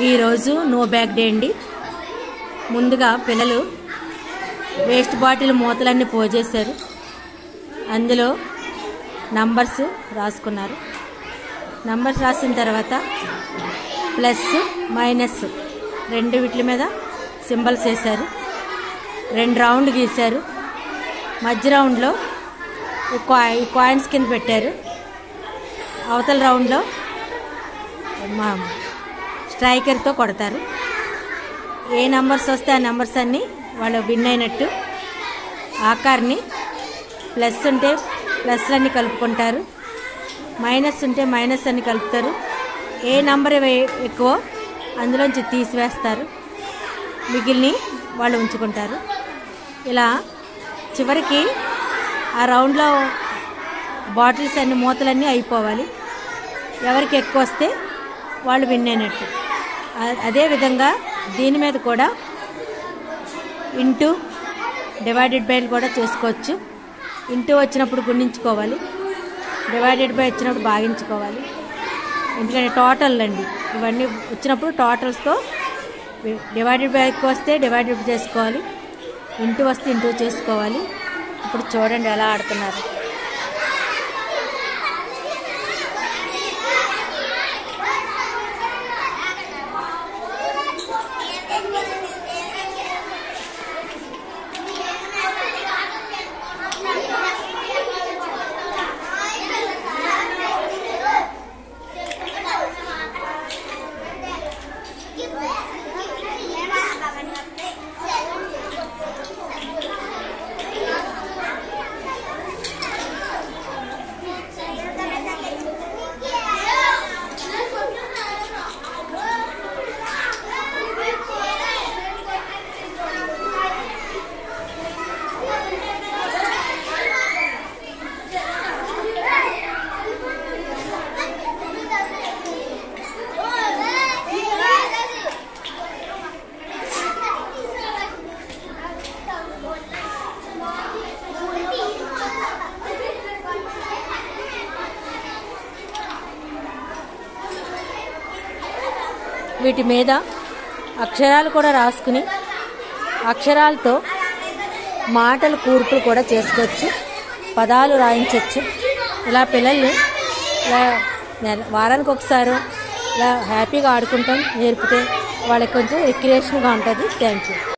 ఈరోజు no bag day అండి ముందుగా పిల్లలు వేస్ట్ బాటిల్ మూతలన్నీ పోజేశారు అందులో నంబర్స్ రాసుకున్నారు నంబర్స్ రాసిన తర్వాత ప్లస్ మైనస్ రెండు వీటి మీద సింబల్స్ వేశారు రెండు రౌండ్ గీశారు మధ్య రౌండ్లో ఈ కాయి ఈ కాయిన్స్ కింద పెట్టారు అవతల రౌండ్లో మా స్ట్రైకర్తో కొడతారు ఏ నెంబర్స్ వస్తే ఆ నెంబర్స్ అన్నీ వాళ్ళు విన్ అయినట్టు ఆకార్ని ప్లస్ ఉంటే ప్లస్లన్నీ కలుపుకుంటారు మైనస్ ఉంటే మైనస్ అన్ని కలుపుతారు ఏ నంబర్ ఎక్కువ అందులోంచి తీసివేస్తారు మిగిలిని వాళ్ళు ఉంచుకుంటారు ఇలా చివరికి ఆ రౌండ్లో బాటిల్స్ అన్ని మూతలన్నీ అయిపోవాలి ఎవరికి ఎక్కువ వస్తే వాళ్ళు విన్ అయినట్టు అ- అదేవిధంగా దీని మీద కూడా ఇంటూ డివైడెడ్ బై కూడా చేసుకోవచ్చు ఇంటూ వచ్చినప్పుడు గుణించుకోవాలి డివైడెడ్ బై వచ్చినప్పుడు భాగించుకోవాలి ఎందుకంటే టోటల్ అండి ఇవన్నీ వచ్చినప్పుడు టోటల్స్తో డివైడెడ్ బై ఎక్కువ వస్తే డివైడెడ్ చేసుకోవాలి ఇంటూ వస్తే ఇంటూ చేసుకోవాలి ఇప్పుడు చూడండి ఎలా ఆడుతున్నారు వీటి మీద అక్షరాలు కూడా రాసుకుని అక్షరాలతో మాటలు కూర్పులు కూడా చేసుకోవచ్చు పదాలు రాయించవచ్చు ఇలా పిల్లల్ని ఇలా నెల- వారానికి ఒకసారి ఇలా హ్యాపీగా ఆడుకుంటాం నేర్పితే వాళ్ళకి కొంచెం రిక్రియేషన్గా ఉంటుంది థ్యాంక్ యూ